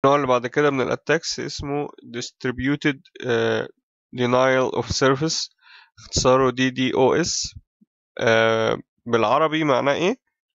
النوع اللي بعد كده من الاتاكس اسمه distributed uh, denial of service اختصاره DDoS uh, بالعربي معناه ايه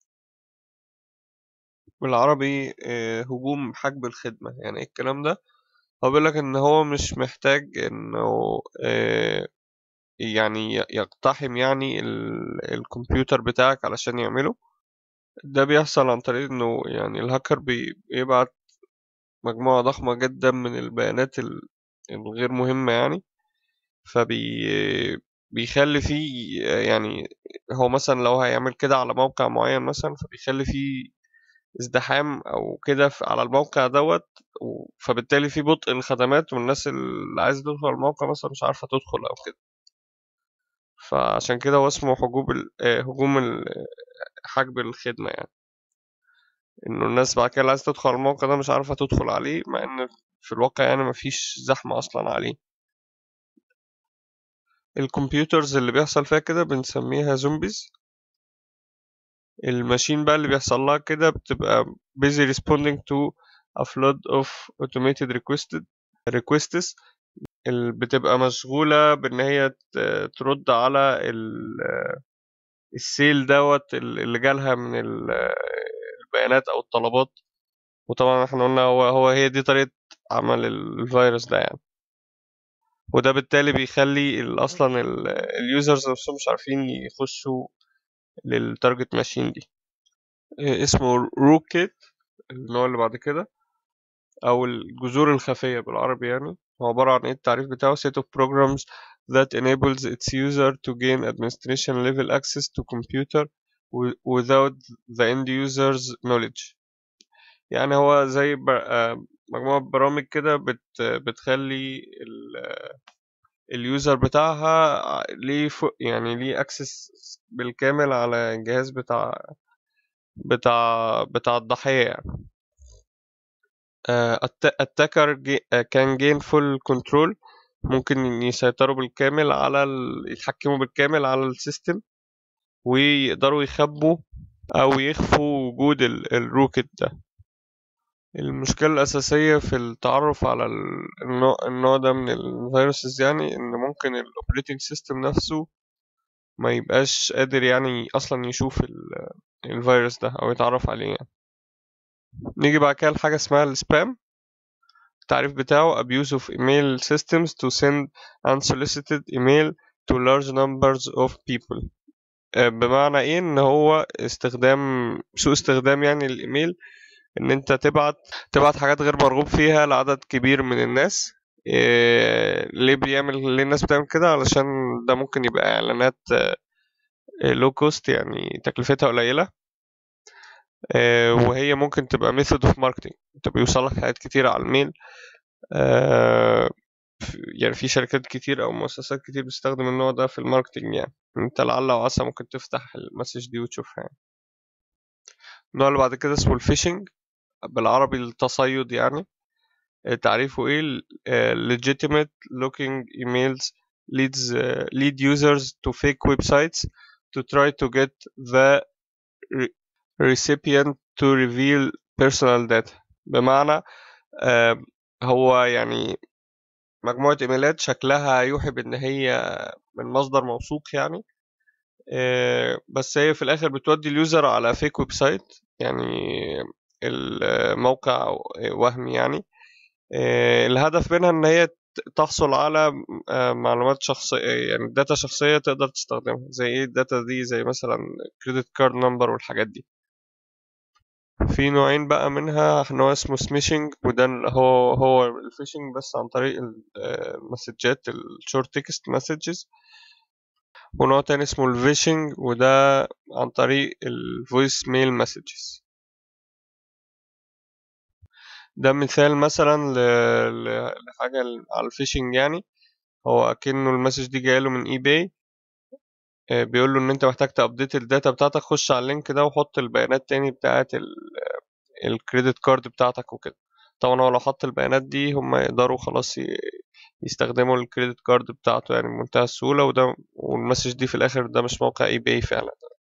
بالعربي uh, هجوم حجب الخدمة يعني ايه الكلام ده هو بيقول لك ان هو مش محتاج انه uh, يعني يقتحم يعني ال- الكمبيوتر بتاعك علشان يعمله ده بيحصل عن طريق انه يعني الهاكر بي- بيبعت مجموعة ضخمة جدا من البيانات ال- الغير مهمة يعني فبي بيخلي فيه يعني هو مثلا لو هيعمل كده على موقع معين مثلا فبيخلي فيه ازدحام او كده في- على الموقع دوت و- فبالتالي في بطء الخدمات والناس اللي عايزة تدخل الموقع مثلا مش عارفة تدخل او كده فعشان كده هو اسمه هجوم ال- آه، هجوم ال- حجب الخدمة يعني انه الناس بعد كده اللي عايزة تدخل على الموقع ده مش عارفة تدخل عليه مع ان في الواقع يعني مفيش زحمة اصلا عليه الكمبيوترز اللي بيحصل فيها كده بنسميها زومبيز الماشين بقى اللي بيحصل لها كده بتبقى busy responding to a flood of automated requested requests اللي بتبقى مشغولة بإن هي ت- ترد على ال- السيل دوت اللي جالها من ال- البيانات أو الطلبات وطبعا احنا قلنا هو هو هي دي طريقة عمل الفيروس ده يعني وده بالتالي بيخلي ال- أصلا اليوزرز نفسهم مش عارفين يخشوا للتارجت ماشين دي إيه اسمه روكيت النوع اللي بعد كده أو الجذور الخفية بالعربي يعني هو عبارة عن إيه التعريف بتاعه set of programs that enables its user to gain administration level access to computer wi- without the end user's knowledge يعني هو زي بر... آه، مجموعة برامج كده بت... بتخلي ال... اليوزر بتاعها ليه ف... يعني ليه اكسس بالكامل على الجهاز بتاع بتاع بتاع الضحية يعني التاكر كان جين فول كنترول ممكن يسيطروا بالكامل على ال... يتحكموا بالكامل على السيستم ويقدروا يخبوا او يخفوا وجود ال- الروكت ده المشكلة الأساسية في التعرف على ال- النوع, النوع ده من الفيروسز يعني إن ممكن الأوبريتنج سيستم نفسه ما يبقاش قادر يعني أصلا يشوف ال- الفيروس ده أو يتعرف عليه يعني. نيجي بعد كده لحاجة اسمها السبام التعريف بتاعه abuse of email systems to send unsolicited email to large numbers of people آه، بمعنى ايه ان هو استخدام سوء استخدام يعني الايميل ان انت تبعت تبعت حاجات غير مرغوب فيها لعدد كبير من الناس إيه ليه بيعمل ليه الناس بتعمل كده علشان ده ممكن يبقى اعلانات لو كوست يعني تكلفتها قليلة إيه وهي ممكن تبقى ميثود اوف ماركتنج انت بيوصل لك حاجات كتير على الميل آه، في- يعني في شركات كتير او مؤسسات كتير بتستخدم النوع ده في الماركتنج يعني انت لعل وعسى ممكن تفتح المسج دي وتشوفها يعني النوع اللي بعد كده اسمه الفيشنج بالعربي التصيد يعني آه، تعريفه ايه ال- آه، legitimate looking emails leads uh, lead users to fake websites to try to get the re- recipient to reveal personal data بمعنى آه، هو يعني مجموعة ايميلات شكلها يوحي بان هي من مصدر موثوق يعني آه، بس هي في الاخر بتودي اليوزر على فيك ويب سايت يعني الموقع وهمي يعني آه، الهدف منها ان هي ت- تحصل على آه، معلومات شخصية يعني داتا شخصية تقدر تستخدمها زي ايه الداتا دي زي مثلا كريدت كارد نمبر والحاجات دي في نوعين بقى منها نوع اسمه سميشنج وده ال- هو هو الفيشنج بس عن طريق ال- آه، المسجات الشورت تكست مسجز ونوع تاني اسمه الفيشنج وده عن طريق الفويس ميل مسجز ده مثال مثلا ل- ل- لحاجة ال- على الفيشنج يعني هو أكنه المسج دي جايله من اي باي بيقول له ان انت محتاج تابديت الداتا بتاعتك خش على اللينك ده وحط البيانات تاني بتاعت الكريدت كارد بتاعتك وكده طبعا هو لو حط البيانات دي هم يقدروا خلاص ي- يستخدموا الكريدت كارد بتاعته يعني بمنتهى السهولة وده والمسج دي في الآخر ده مش موقع اي باي فعلا